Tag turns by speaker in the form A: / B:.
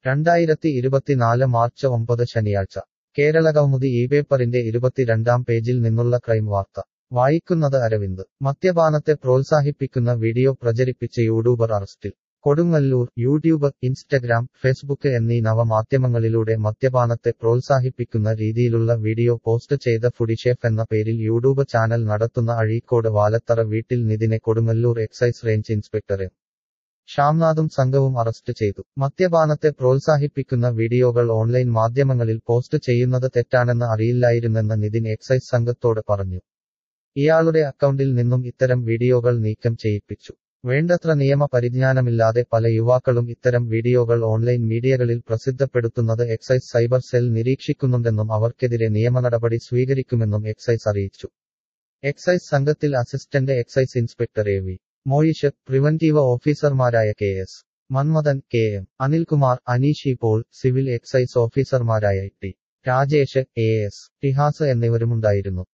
A: രണ്ടായിരത്തി ഇരുപത്തിനാല് മാർച്ച് ഒമ്പത് ശനിയാഴ്ച കേരളകൗമുദി ഈ പേപ്പറിന്റെ ഇരുപത്തിരണ്ടാം പേജിൽ നിന്നുള്ള ക്രൈം വാർത്ത വായിക്കുന്നത് അരവിന്ദ് മദ്യപാനത്തെ പ്രോത്സാഹിപ്പിക്കുന്ന വീഡിയോ പ്രചരിപ്പിച്ച യൂട്യൂബർ അറസ്റ്റിൽ കൊടുങ്ങല്ലൂർ യൂട്യൂബ് ഇൻസ്റ്റഗ്രാം ഫേസ്ബുക്ക് എന്നീ നവമാധ്യമങ്ങളിലൂടെ മദ്യപാനത്തെ പ്രോത്സാഹിപ്പിക്കുന്ന രീതിയിലുള്ള വീഡിയോ പോസ്റ്റ് ചെയ്ത ഫുഡിഷെഫ് എന്ന പേരിൽ യൂട്യൂബ് ചാനൽ നടത്തുന്ന അഴീക്കോട് വാലത്തറ വീട്ടിൽ നിതിനെ Kodungallur excise range inspector M ശ്യാംനാഥും സംഘവും അറസ്റ്റ് ചെയ്തു മദ്യപാനത്തെ പ്രോത്സാഹിപ്പിക്കുന്ന വീഡിയോകൾ ഓൺലൈൻ മാധ്യമങ്ങളിൽ പോസ്റ്റ് ചെയ്യുന്നത് തെറ്റാണെന്ന് അറിയില്ലായിരുന്നെന്ന് നിതിൻ എക്സൈസ് സംഘത്തോട് പറഞ്ഞു ഇയാളുടെ അക്കൗണ്ടിൽ നിന്നും ഇത്തരം വീഡിയോകൾ നീക്കം ചെയ്യിപ്പിച്ചു വേണ്ടത്ര നിയമ പരിജ്ഞാനമില്ലാതെ പല യുവാക്കളും ഇത്തരം വീഡിയോകൾ ഓൺലൈൻ മീഡിയകളിൽ പ്രസിദ്ധപ്പെടുത്തുന്നത് എക്സൈസ് സൈബർ സെൽ നിരീക്ഷിക്കുന്നുണ്ടെന്നും അവർക്കെതിരെ നിയമനടപടി സ്വീകരിക്കുമെന്നും എക്സൈസ് അറിയിച്ചു എക്സൈസ് സംഘത്തിൽ assistant excise inspector A V Moyish preventive ഓഫീസർമാരായ K S Manmathan K M Anilkumar Aneesh Paul civil excise ഓഫീസർമാരായ ടി രാജേഷ് എ എസ് ടിഹാസ് എന്നിവരുമുണ്ടായിരുന്നു